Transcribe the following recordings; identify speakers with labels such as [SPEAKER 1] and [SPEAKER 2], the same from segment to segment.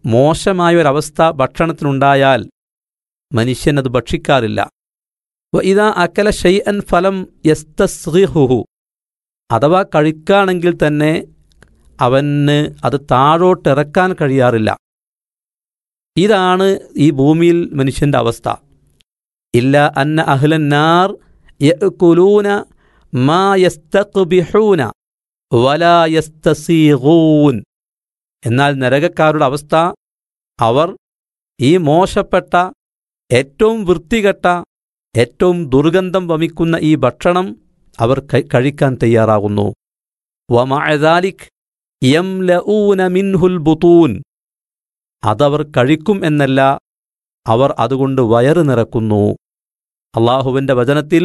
[SPEAKER 1] മോശമായൊരവസ്ഥ ഭക്ഷണത്തിനുണ്ടായാൽ മനുഷ്യൻ അത് ഭക്ഷിക്കാറില്ല വ ഇതാ അക്കല ഷെയ്അൻ ഫലം യസ്തസ്ഹുഹു അഥവാ കഴിക്കുകയാണെങ്കിൽ തന്നെ അവന് അത് താഴോട്ടിറക്കാൻ കഴിയാറില്ല ഇതാണ് ഈ ഭൂമിയിൽ മനുഷ്യന്റെ അവസ്ഥ ഇല്ല അന്ന അഹ്ലന്നാർ യഅ്കുലൂന മാ യസ്തഖ്ബിഹൂന വലാ യസ്തസീഗൂൻ എന്നാൽ നരകക്കാരുടെ അവസ്ഥ അവർ ഈ മോശപ്പെട്ട ഏറ്റവും വൃത്തികെട്ട ഏറ്റവും ദുർഗന്ധം വമിക്കുന്ന ഈ ഭക്ഷണം അവർ ക- കഴിക്കാൻ തയ്യാറാകുന്നു വമഅദാലിക് യംലഊന മിൻഹുൽ ബുതൂൻ അതവർ കഴിക്കും എന്നല്ല അവർ അതുകൊണ്ട് വയറ് നിറക്കുന്നു അള്ളാഹുവിന്റെ വചനത്തിൽ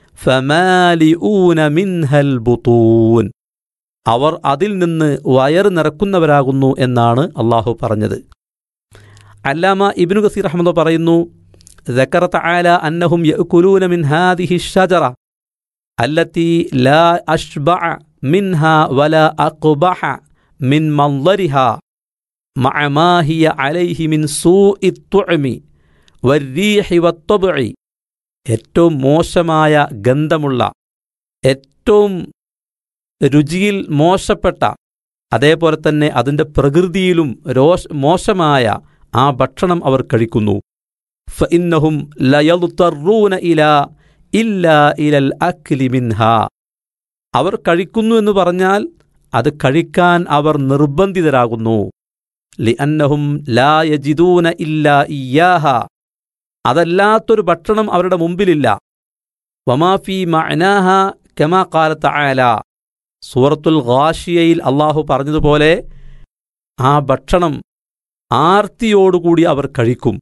[SPEAKER 1] ഫമാലിഊന മിൻഹൽ ബുതൂൻ അവർ അതിൽ നിന്ന് വയറ് നിറക്കുന്നവരാകുന്നു എന്നാണ് അള്ളാഹു പറഞ്ഞത് അല്ലാമ ഇബ്നു ഗസീർ അഹമ്മദ് പറയുന്നു ذكر تعالى أنهم يأكلون من هذه الشجرة التي لا أشبع منها ولا أقبح من منظرها مع ما هي عليه من سوء الطعم والريح والطبع ഏറ്റവും മോശമായ ഗന്ധമുള്ള ഏറ്റവും രുചിയിൽ മോശപ്പെട്ട അതേപോലെ തന്നെ അതിൻ്റെ പ്രകൃതിയിലും രോഷ മോശമായ ആ ഭക്ഷണം അവർ കഴിക്കുന്നു ഫഇന്നഹും ലയലുത്തറൂന ഇല ഇല്ല ഇലൽ അക്ലി മിൻഹ അവർ കഴിക്കുന്നു എന്ന് പറഞ്ഞാൽ അത് കഴിക്കാൻ അവർ നിർബന്ധിതരാകുന്നു ലിഅന്നഹും ലാ യജിദൂന ഇല്ല ഇയാഹ അതല്ലാത്തൊരു ഭക്ഷണം അവരുടെ മുമ്പിലില്ല വമാഫി മഅനാഹ കമാ കാലത്ത് ആല സൂറത്തുൽ ഗാഷിയയിൽ അള്ളാഹു പറഞ്ഞതുപോലെ ആ ഭക്ഷണം ആർത്തിയോടുകൂടി അവർ കഴിക്കും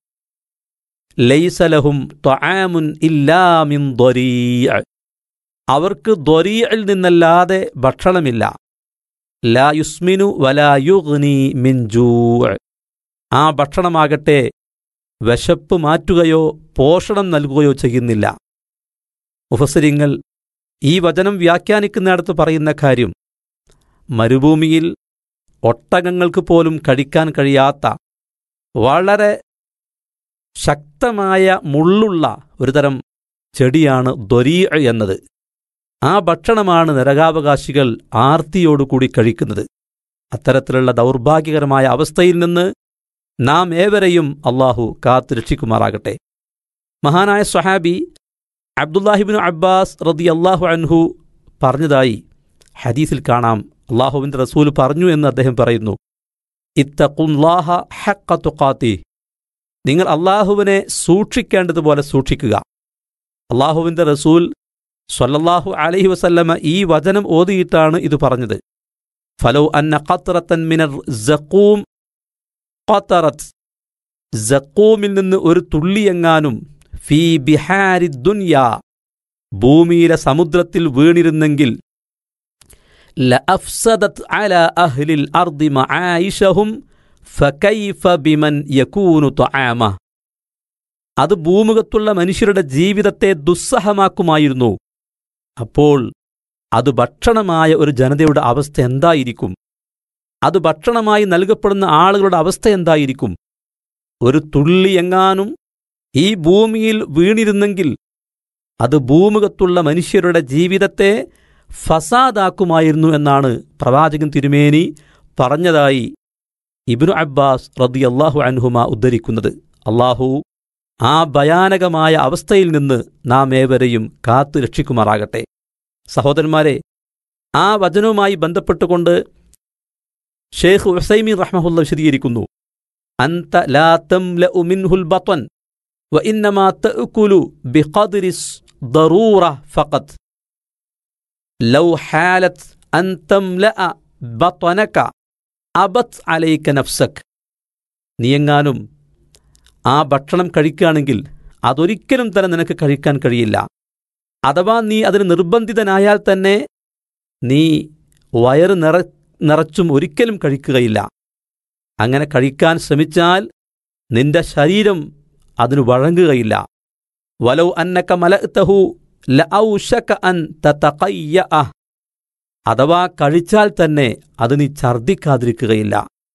[SPEAKER 1] ലൈസലഹും ത്വആമുൻ ഇല്ലാ മിൻ ദ്വരീഅ അവർക്ക് ദ്വരീഅയിൽ നിന്നല്ലാതെ ഭക്ഷണമില്ല ലാ യുസ്മിനു വലാ യുഗ്നി മിൻ ജൂ' ആ ഭക്ഷണമാകട്ടെ വിശപ്പ് മാറ്റുകയോ പോഷണം നൽകുകയോ ചെയ്യുന്നില്ല മുഫസരിങ്ങൾ ഈ വചനം വ്യാഖ്യാനിക്കുന്നിടത്ത് പറയുന്ന കാര്യം മരുഭൂമിയിൽ ഒട്ടകങ്ങൾക്ക് പോലും കഴിക്കാൻ കഴിയാത്ത വളരെ ശക്തമായ മുള്ളുള്ള ഒരുതരം ചെടിയാണ് ദൊരീ എന്നത് ആ ഭക്ഷണമാണ് നരകാവകാശികൾ ആർത്തിയോടുകൂടി കഴിക്കുന്നത് അത്തരത്തിലുള്ള ദൗർഭാഗ്യകരമായ അവസ്ഥയിൽ നിന്ന് നാം ഏവരെയും അള്ളാഹു കാത്തു രക്ഷിക്കുമാറാകട്ടെ മഹാനായ സ്വഹാബി അബ്ദുല്ലാഹിബിൻ അബ്ബാസ് റതി അള്ളാഹു അൻഹു പറഞ്ഞതായി ഹദീസിൽ കാണാം അള്ളാഹുവിൻ്റെ റസൂൽ പറഞ്ഞു എന്ന് അദ്ദേഹം പറയുന്നു ഇത്തഖുല്ലാഹ ഹക്ക തുഖാത്തി നിങ്ങൾ അള്ളാഹുവിനെ സൂക്ഷിക്കേണ്ടതുപോലെ സൂക്ഷിക്കുക അള്ളാഹുവിൻ്റെ റസൂൽ സ്വല്ലല്ലാഹു അലൈഹി വസല്ലമ ഈ വചനം ഓതിയിട്ടാണ് ഇത് പറഞ്ഞത് ഫലോ അന്ന ഖത്രത്തൻ മിനർ സഖൂം ഖത്തറത്ത് സഖൂമിൽ നിന്ന് ഒരു തുള്ളിയെങ്ങാനും ഫീ ബിഹാരി ദുനിയ ഭൂമിയിലെ സമുദ്രത്തിൽ വീണിരുന്നെങ്കിൽ ലഅഫ്സദത് അല അഹ്ലിൽ അർദി മആയിഷഹും ഫകൈഫ ബിമൻ യകൂനു തആമ അത് ഭൂമുഖത്തുള്ള മനുഷ്യരുടെ ജീവിതത്തെ ദുസ്സഹമാക്കുമായിരുന്നു അപ്പോൾ അത് ഭക്ഷണമായ ഒരു ജനതയുടെ അവസ്ഥ എന്തായിരിക്കും അത് ഭക്ഷണമായി നൽകപ്പെടുന്ന ആളുകളുടെ അവസ്ഥ എന്തായിരിക്കും ഒരു തുള്ളി എങ്ങാനും ഈ ഭൂമിയിൽ വീണിരുന്നെങ്കിൽ അത് ഭൂമുഖത്തുള്ള മനുഷ്യരുടെ ജീവിതത്തെ ഫസാദാക്കുമായിരുന്നു എന്നാണ് പ്രവാചകൻ തിരുമേനി പറഞ്ഞതായി ഇബ്നു അബ്ബാസ് റതി അള്ളാഹു അൻഹുമ ഉദ്ധരിക്കുന്നത് അള്ളാഹു ആ ഭയാനകമായ അവസ്ഥയിൽ നിന്ന് നാം ഏവരെയും കാത്തു രക്ഷിക്കുമാറാകട്ടെ സഹോദരന്മാരെ ആ വചനവുമായി ബന്ധപ്പെട്ടുകൊണ്ട് ഷെയ്ഖ് ഉസൈമി റഹ്മഹുല്ല വിശദീകരിക്കുന്നു അന്ത ലാ തംലഉ മിൻഹുൽ ബത്വൻ وإنما تأكل بقدر الضرورة فقط لو حالت أن تملأ بطنك أبت عليك نفسك നീയെങ്ങാനും ആ ഭക്ഷണം കഴിക്കുകയാണെങ്കിൽ അതൊരിക്കലും തന്നെ നിനക്ക് കഴിക്കാൻ കഴിയില്ല അഥവാ നീ അതിന് നിർബന്ധിതനായാൽ തന്നെ നീ വയറ് നിറ നിറച്ചും ഒരിക്കലും കഴിക്കുകയില്ല അങ്ങനെ കഴിക്കാൻ ശ്രമിച്ചാൽ നിന്റെ ശരീരം അതിനു വഴങ്ങുകയില്ല വലൗ അന്നക മലഅ്തഹു ലഔശക അൻ തതഖയ്യ അഥവാ കഴിച്ചാൽ തന്നെ അത് നീ ഛർദിക്കാതിരിക്കുകയില്ല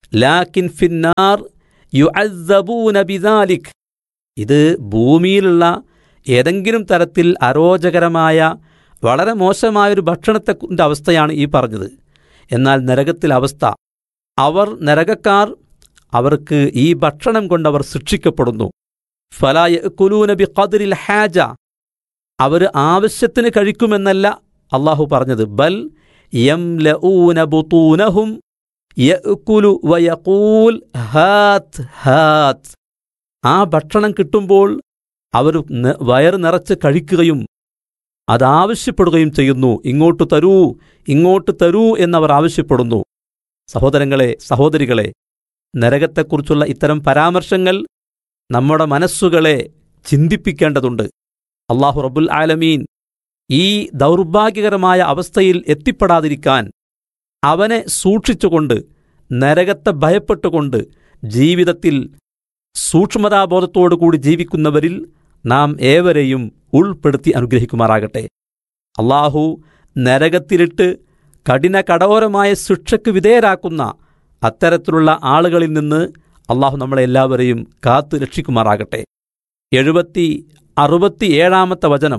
[SPEAKER 1] ലാക്കിൻ ഫിന്നാർ യുഅസ്സബൂന ബിദാലിക് ഇത് ഭൂമിയിലുള്ള ഏതെങ്കിലും തരത്തിൽ അരോചകരമായ വളരെ മോശമായൊരു ഭക്ഷണത്തെ അവസ്ഥയാണ് ഈ പറഞ്ഞത് എന്നാൽ നരകത്തിലെ അവസ്ഥ അവർ നരകക്കാർ അവർക്ക് ഈ ഭക്ഷണം കൊണ്ടവർ ശിക്ഷിക്കപ്പെടുന്നു ഫലായ കുലൂനബി ഖദറിൽ ഹാജ അവർ ആവശ്യത്തിന് കഴിക്കുമെന്നല്ല അള്ളാഹു പറഞ്ഞത് ബൽ യം ബുതൂനഹും യഅ്കുലു വയഖൂൽ ഹാത്ത് ഹാത്ത് ആ ഭക്ഷണം കിട്ടുമ്പോൾ അവർ ന- വയറ് നിറച്ച് കഴിക്കുകയും അതാവശ്യപ്പെടുകയും ചെയ്യുന്നു ഇങ്ങോട്ട് തരൂ ഇങ്ങോട്ട് തരൂ എന്നവർ ആവശ്യപ്പെടുന്നു സഹോദരങ്ങളെ സഹോദരികളെ നരകത്തെക്കുറിച്ചുള്ള ഇത്തരം പരാമർശങ്ങൾ നമ്മുടെ മനസ്സുകളെ ചിന്തിപ്പിക്കേണ്ടതുണ്ട് അള്ളാഹു റബ്ബുൽ ആലമീൻ ഈ ദൗർഭാഗ്യകരമായ അവസ്ഥയിൽ എത്തിപ്പെടാതിരിക്കാൻ അവനെ സൂക്ഷിച്ചുകൊണ്ട് നരകത്തെ ഭയപ്പെട്ടുകൊണ്ട് ജീവിതത്തിൽ സൂക്ഷ്മതാബോധത്തോടുകൂടി ജീവിക്കുന്നവരിൽ നാം ഏവരെയും ഉൾപ്പെടുത്തി അനുഗ്രഹിക്കുമാറാകട്ടെ അള്ളാഹു നരകത്തിലിട്ട് കഠിന കടോരമായ ശിക്ഷയ്ക്ക് വിധേയരാക്കുന്ന അത്തരത്തിലുള്ള ആളുകളിൽ നിന്ന് അള്ളാഹു നമ്മളെല്ലാവരെയും കാത്തു രക്ഷിക്കുമാറാകട്ടെ എഴുപത്തി അറുപത്തിയേഴാമത്തെ വചനം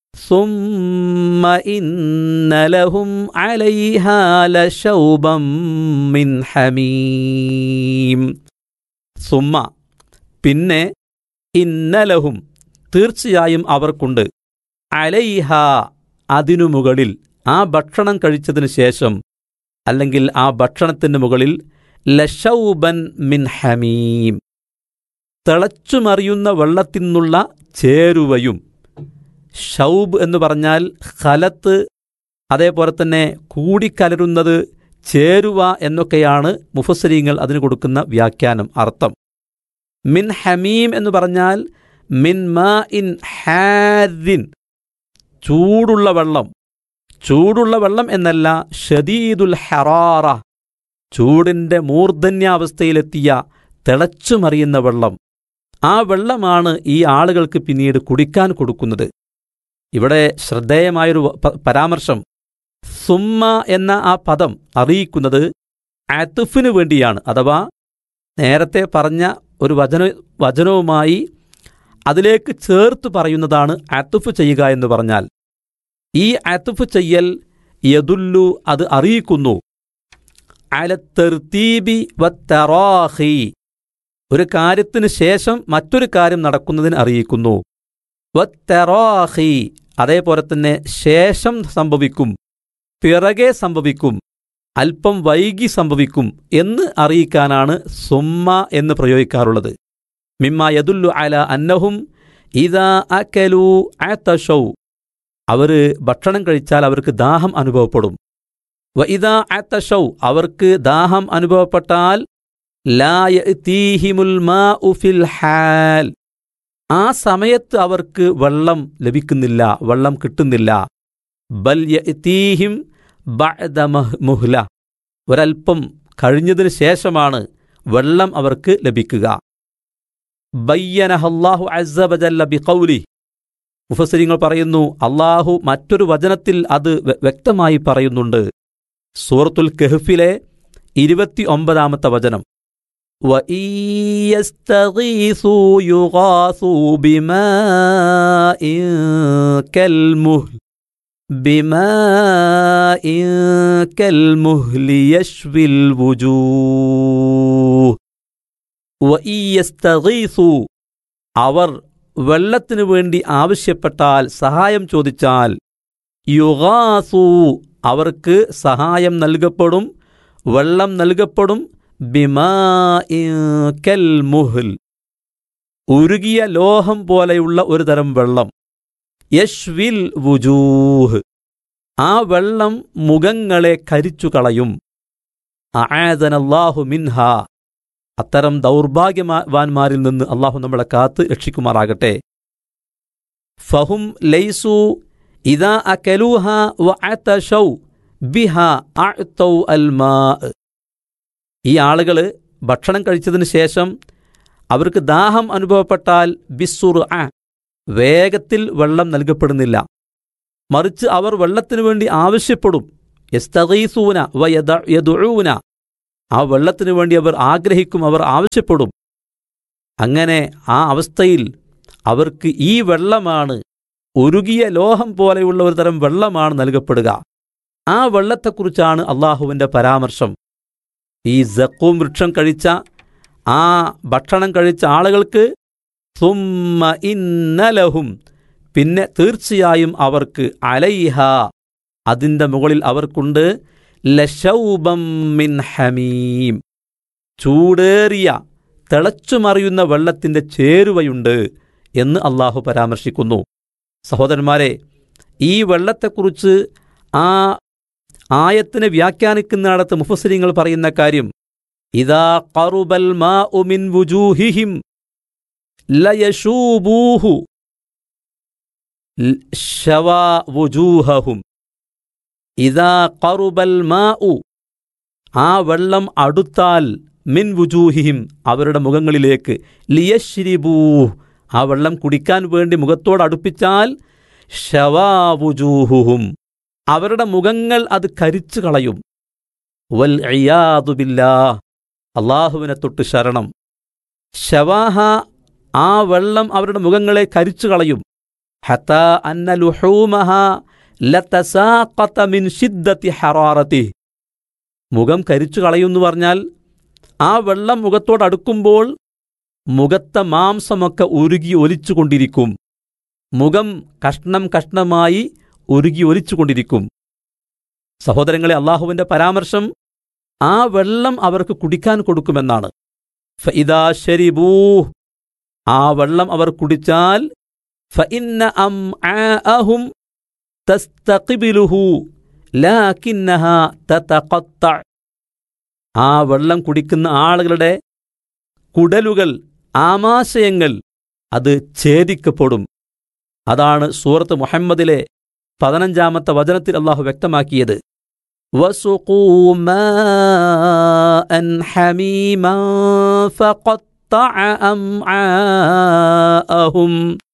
[SPEAKER 1] ثم إن لهم عليها لشوبا من حميم സുമ്മ പിന്നെ ഇന്നലഹും തീർച്ചയായും അവർക്കുണ്ട് അലൈഹ അതിനു മുകളിൽ ആ ഭക്ഷണം കഴിച്ചതിന് ശേഷം അല്ലെങ്കിൽ ആ ഭക്ഷണത്തിന് മുകളിൽ ലഷൗബൻ മിൻ ഹമീം തിളച്ചുമറിയുന്ന വെള്ളത്തിൽ നിന്നുള്ള ചേരുവയും ഷൗബ് എന്ന് പറഞ്ഞാൽ ഖലത്ത് അതേപോലെ തന്നെ കൂടിക്കലരുന്നത് ചേരുവ എന്നൊക്കെയാണ് മുഫസരീങ്ങൾ അതിന് കൊടുക്കുന്ന വ്യാഖ്യാനം അർത്ഥം മിൻ ഹമീം എന്ന് പറഞ്ഞാൽ മിൻ മാ ഇൻ ഹാദിൻ ചൂടുള്ള വെള്ളം ചൂടുള്ള വെള്ളം എന്നല്ല ഷദീദുൽ ഹറാറ ചൂടിൻ്റെ മൂർധന്യാവസ്ഥയിലെത്തിയ തിളച്ചുമറിയുന്ന വെള്ളം ആ വെള്ളമാണ് ഈ ആളുകൾക്ക് പിന്നീട് കുടിക്കാൻ കൊടുക്കുന്നത് ഇവിടെ ശ്രദ്ധേയമായൊരു പ- പരാമർശം സുമ്മ എന്ന ആ പദം അറിയിക്കുന്നത് അത്തുഫിന് വേണ്ടിയാണ് അഥവാ നേരത്തെ പറഞ്ഞ ഒരു വചന വചനവുമായി അതിലേക്ക് ചേർത്ത് പറയുന്നതാണ് അത്തുഫ് ചെയ്യുക എന്ന് പറഞ്ഞാൽ ഈ അത്തുഫ് ചെയ്യൽ യദുല്ലു അത് അറിയിക്കുന്നു അലത്തെർത്തീബി വത്തറാഹി ഒരു കാര്യത്തിന് ശേഷം മറ്റൊരു കാര്യം നടക്കുന്നതിന് അറിയിക്കുന്നു വത്തറാഹി അതേപോലെ തന്നെ ശേഷം സംഭവിക്കും പിറകെ സംഭവിക്കും അല്പം വൈകി സംഭവിക്കും എന്ന് അറിയിക്കാനാണ് സുമ്മ എന്ന് പ്രയോഗിക്കാറുള്ളത് മിമ്മ യദുല്ലു അല അന്നഹും ഇതാ അക്കലു അത്തഷൗ അവർ ഭക്ഷണം കഴിച്ചാൽ അവർക്ക് ദാഹം അനുഭവപ്പെടും വ ഇതാ അത്തഷൗ അവർക്ക് ദാഹം അനുഭവപ്പെട്ടാൽ ലാ യഅ്തീഹിമുൽ മാഉ ഫിൽ ഹാൽ ആ സമയത്ത് അവർക്ക് വെള്ളം ലഭിക്കുന്നില്ല വെള്ളം കിട്ടുന്നില്ല ബൽ യഅ്തീഹിം ബഅദ മഹ് മുഹ്ല ഒരൽപ്പം കഴിഞ്ഞതിന് ശേഷമാണ് വെള്ളം അവർക്ക് ലഭിക്കുക ബയ്യനഹല്ലാഹു അസ്സബജല്ല ബിഖൗലി മുഫസരിങ്ങൾ പറയുന്നു അള്ളാഹു മറ്റൊരു വചനത്തിൽ അത് വ്യ- വ്യക്തമായി പറയുന്നുണ്ട് സൂറത്തുൽ കെഹ്ഫിലെ ഇരുപത്തി ഒമ്പതാമത്തെ വചനം وَإِن يَسْتَغِيثُوا يُغَاثُوا بِمَاءٍ كَالْمُهْلِ بِمَاءٍ كَالْمُهْلِ يَشْوِي الْوُجُوهِ وَإِن يَسْتَغِيثُوا അവർ വെള്ളത്തിനു വേണ്ടി ആവശ്യപ്പെട്ടാൽ സഹായം ചോദിച്ചാൽ യുഗാസു അവർക്ക് സഹായം നൽകപ്പെടും വെള്ളം നൽകപ്പെടും ബിമാൽ മുഹൽ ഉരുകിയ ലോഹം പോലെയുള്ള ഒരു തരം വെള്ളം യശ്വിൽ വുജൂഹ് ആ വെള്ളം മുഖങ്ങളെ കരിച്ചു കളയും അആദനല്ലാഹു മിൻഹ അത്തരം ദൗർഭാഗ്യവാന്മാരിൽ നിന്ന് അള്ളാഹു നമ്മളെ കാത്ത് രക്ഷിക്കുമാറാകട്ടെ ഫഹും ലൈസു ഇതാ അകലൂഹ വ അതശൗ ബിഹ അഅ്തൗ അൽ മാ ഈ ആളുകൾ ഭക്ഷണം കഴിച്ചതിന് ശേഷം അവർക്ക് ദാഹം അനുഭവപ്പെട്ടാൽ ബിസുർ വേഗത്തിൽ വെള്ളം നൽകപ്പെടുന്നില്ല മറിച്ച് അവർ വെള്ളത്തിനു വേണ്ടി ആവശ്യപ്പെടും യസ്തഗീസൂന വ യദ- യദുഊന ആ വെള്ളത്തിന് വേണ്ടി അവർ ആഗ്രഹിക്കും അവർ ആവശ്യപ്പെടും അങ്ങനെ ആ അവസ്ഥയിൽ അവർക്ക് ഈ വെള്ളമാണ് ഉരുകിയ ലോഹം പോലെയുള്ള ഒരു തരം വെള്ളമാണ് നൽകപ്പെടുക ആ വെള്ളത്തെക്കുറിച്ചാണ് അള്ളാഹുവിൻ്റെ പരാമർശം ഈ സക്കൂം വൃക്ഷം കഴിച്ച ആ ഭക്ഷണം കഴിച്ച ആളുകൾക്ക് സുമ്മ ഇന്നലഹും പിന്നെ തീർച്ചയായും അവർക്ക് അലൈഹ അതിൻ്റെ മുകളിൽ അവർക്കുണ്ട് ലശൗബം മിൻ ഹമീം ചൂടേറിയ തിളച്ചുമറിയുന്ന വെള്ളത്തിൻ്റെ ചേരുവയുണ്ട് എന്ന് അള്ളാഹു പരാമർശിക്കുന്നു സഹോദരന്മാരെ ഈ വെള്ളത്തെക്കുറിച്ച് ആ ആയത്തിനെ വ്യാഖ്യാനിക്കുന്നിടത്ത് മുഫസരിങ്ങൾ പറയുന്ന കാര്യം ഇതാ കറുബൽ മാ ഉമിൻ വുജൂഹിഹിം ലയശൂബൂഹു ശവാ വുജൂഹഹും ഇതാ കറുബൽ മാ ഉ ആ വെള്ളം അടുത്താൽ മിൻ വുജൂഹിഹിം അവരുടെ മുഖങ്ങളിലേക്ക് ലിയശ്രിബൂ ആ വെള്ളം കുടിക്കാൻ വേണ്ടി മുഖത്തോട് അടുപ്പിച്ചാൽ ഷവാവുജൂഹുഹും അവരുടെ മുഖങ്ങൾ അത് കരിച്ചു കളയും വൽ ഇയാദുബില്ലാ അള്ളാഹുവിനെ തൊട്ട് ശരണം ഷവാഹ ആ വെള്ളം അവരുടെ മുഖങ്ങളെ കരിച്ചു കളയും ഹത്ത അന്ന ലുഹൂമഹ ലതസാഖത മിൻ ഷിദ്ദത്തി ഹറാറതി മുഖം കരിച്ചു കളയുമെന്ന് പറഞ്ഞാൽ ആ വെള്ളം മുഖത്തോടടുക്കുമ്പോൾ മുഖത്തെ മാംസമൊക്കെ ഉരുകി ഒലിച്ചുകൊണ്ടിരിക്കും മുഖം കഷ്ണം കഷ്ണമായി ഉരുകി ഒലിച്ചുകൊണ്ടിരിക്കും സഹോദരങ്ങളെ അള്ളാഹുവിന്റെ പരാമർശം ആ വെള്ളം അവർക്ക് കുടിക്കാൻ കൊടുക്കുമെന്നാണ് ഫഇദാ ശരിബൂ ആ വെള്ളം അവർ കുടിച്ചാൽ ഫഇന്ന അംആഅഹും തസ്തഖിബിലുഹു ലാകിന്നഹ തതഖത്ത ആ വെള്ളം കുടിക്കുന്ന ആളുകളുടെ കുടലുകൾ ആമാശയങ്ങൾ അത് ഛേദിക്കപ്പെടും അതാണ് സൂറത്ത് മുഹമ്മദിലെ പതിനഞ്ചാമത്തെ വചനത്തിൽ അള്ളാഹു വ്യക്തമാക്കിയത് وسقوا ماء حميما فقطع أمعاءهم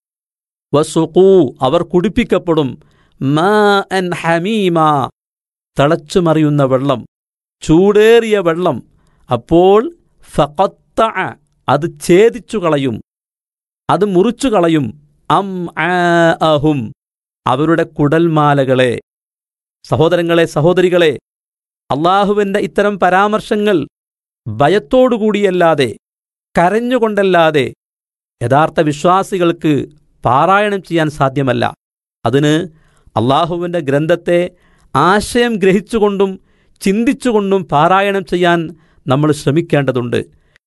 [SPEAKER 1] വസുഖൂ അവർ കുടിപ്പിക്കപ്പെടും മാ അൻ ഹമീമ തിളച്ചുമറിയുന്ന വെള്ളം ചൂടേറിയ വെള്ളം അപ്പോൾ ഫഖത്ത അത് ഛേദിച്ചു കളയും അത് മുറിച്ചു കളയും അം ആഹും അവരുടെ കുടൽമാലകളെ സഹോദരങ്ങളെ സഹോദരികളെ അള്ളാഹുവിൻ്റെ ഇത്തരം പരാമർശങ്ങൾ ഭയത്തോടുകൂടിയല്ലാതെ കരഞ്ഞുകൊണ്ടല്ലാതെ യഥാർത്ഥ വിശ്വാസികൾക്ക് പാരായണം ചെയ്യാൻ സാധ്യമല്ല അതിന് അള്ളാഹുവിൻ്റെ ഗ്രന്ഥത്തെ ആശയം ഗ്രഹിച്ചുകൊണ്ടും ചിന്തിച്ചുകൊണ്ടും പാരായണം ചെയ്യാൻ നമ്മൾ ശ്രമിക്കേണ്ടതുണ്ട്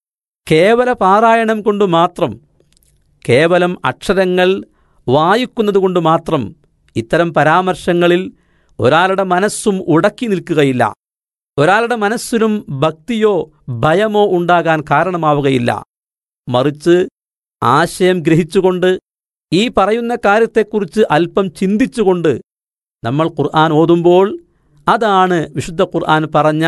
[SPEAKER 1] കേവല പാരായണം കൊണ്ട് മാത്രം കേവലം അക്ഷരങ്ങൾ വായിക്കുന്നതുകൊണ്ട് മാത്രം ഇത്തരം പരാമർശങ്ങളിൽ ഒരാളുടെ മനസ്സും ഉടക്കി നിൽക്കുകയില്ല ഒരാളുടെ മനസ്സിനും ഭക്തിയോ ഭയമോ ഉണ്ടാകാൻ കാരണമാവുകയില്ല മറിച്ച് ആശയം ഗ്രഹിച്ചുകൊണ്ട് ഈ പറയുന്ന കാര്യത്തെക്കുറിച്ച് അല്പം ചിന്തിച്ചുകൊണ്ട് നമ്മൾ ഖുർആൻ ഓതുമ്പോൾ അതാണ് വിശുദ്ധ ഖുർആൻ പറഞ്ഞ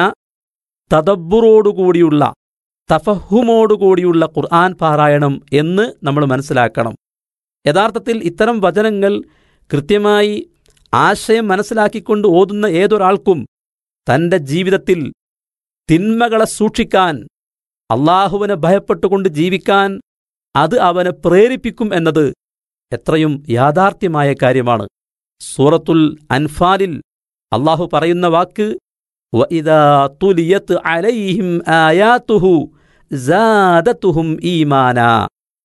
[SPEAKER 1] തദബ്ബുറോടുകൂടിയുള്ള തഫഹുമോടുകൂടിയുള്ള ഖുർആൻ പാരായണം എന്ന് നമ്മൾ മനസ്സിലാക്കണം യഥാർത്ഥത്തിൽ ഇത്തരം വചനങ്ങൾ കൃത്യമായി ആശയം മനസ്സിലാക്കിക്കൊണ്ട് ഓതുന്ന ഏതൊരാൾക്കും തന്റെ ജീവിതത്തിൽ തിന്മകളെ സൂക്ഷിക്കാൻ അള്ളാഹുവിനെ ഭയപ്പെട്ടുകൊണ്ട് ജീവിക്കാൻ അത് അവനെ പ്രേരിപ്പിക്കും എന്നത് എത്രയും യാഥാർത്ഥ്യമായ കാര്യമാണ് സൂറത്തുൽ അൻഫാലിൽ അള്ളാഹു പറയുന്ന വാക്ക് وَإِذَا تُلِيَتْ عَلَيْهِمْ آيَاتُهُ زَادَتْهُمْ ഈമാനാ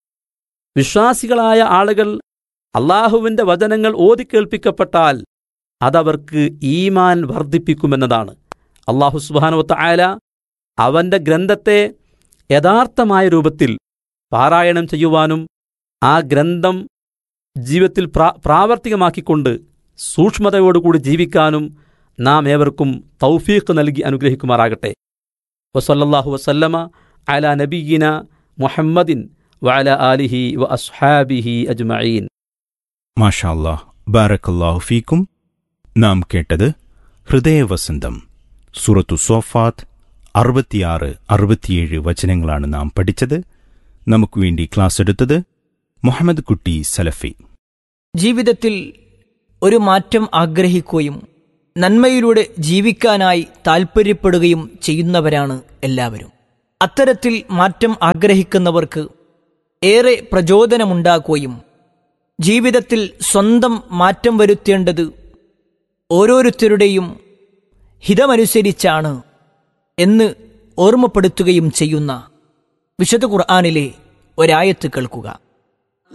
[SPEAKER 1] വിശ്വാസികളായ ആളുകൾ അള്ളാഹുവിന്റെ വചനങ്ങൾ ഓതിക്കേൾപ്പിക്കപ്പെട്ടാൽ അതവർക്ക് ഈമാൻ വർദ്ധിപ്പിക്കുമെന്നതാണ് അള്ളാഹു സുബാനുവത്ത ആയ അവന്റെ ഗ്രന്ഥത്തെ യഥാർത്ഥമായ രൂപത്തിൽ പാരായണം ചെയ്യുവാനും ആ ഗ്രന്ഥം ജീവിതത്തിൽ പ്രാ പ്രാവർത്തികമാക്കിക്കൊണ്ട് സൂക്ഷ്മതയോടുകൂടി ജീവിക്കാനും നാം ഏവർക്കും തൗഫീഖ് നൽകി അനുഗ്രഹിക്കുമാറാകട്ടെ വസല്ലല്ലാഹു വസല്ലമ അല നബീന മുഹമ്മദിൻ വഅല ആലിഹി വ അസ്ഹാബിഹി അജ്മഈൻ
[SPEAKER 2] മാഷാല്ലാ ബാരക്കല്ലാഹു ഫീക്കും നാം കേട്ടത് ഹൃദയവസന്തം സൂറത്തു സോഫാത്ത് അറുപത്തിയാറ് അറുപത്തിയേഴ് വചനങ്ങളാണ് നാം പഠിച്ചത് നമുക്ക് വേണ്ടി ക്ലാസ് എടുത്തത് മുഹമ്മദ് കുട്ടി സലഫി
[SPEAKER 3] ജീവിതത്തിൽ ഒരു മാറ്റം ആഗ്രഹിക്കുകയും നന്മയിലൂടെ ജീവിക്കാനായി താൽപ്പര്യപ്പെടുകയും ചെയ്യുന്നവരാണ് എല്ലാവരും അത്തരത്തിൽ മാറ്റം ആഗ്രഹിക്കുന്നവർക്ക് ഏറെ പ്രചോദനമുണ്ടാക്കുകയും ജീവിതത്തിൽ സ്വന്തം മാറ്റം വരുത്തേണ്ടത് ഓരോരുത്തരുടെയും ഹിതമനുസരിച്ചാണ് എന്ന് ഓർമ്മപ്പെടുത്തുകയും ചെയ്യുന്ന വിശുദ്ധ ഖുർആാനിലെ ഒരായത്ത് കേൾക്കുക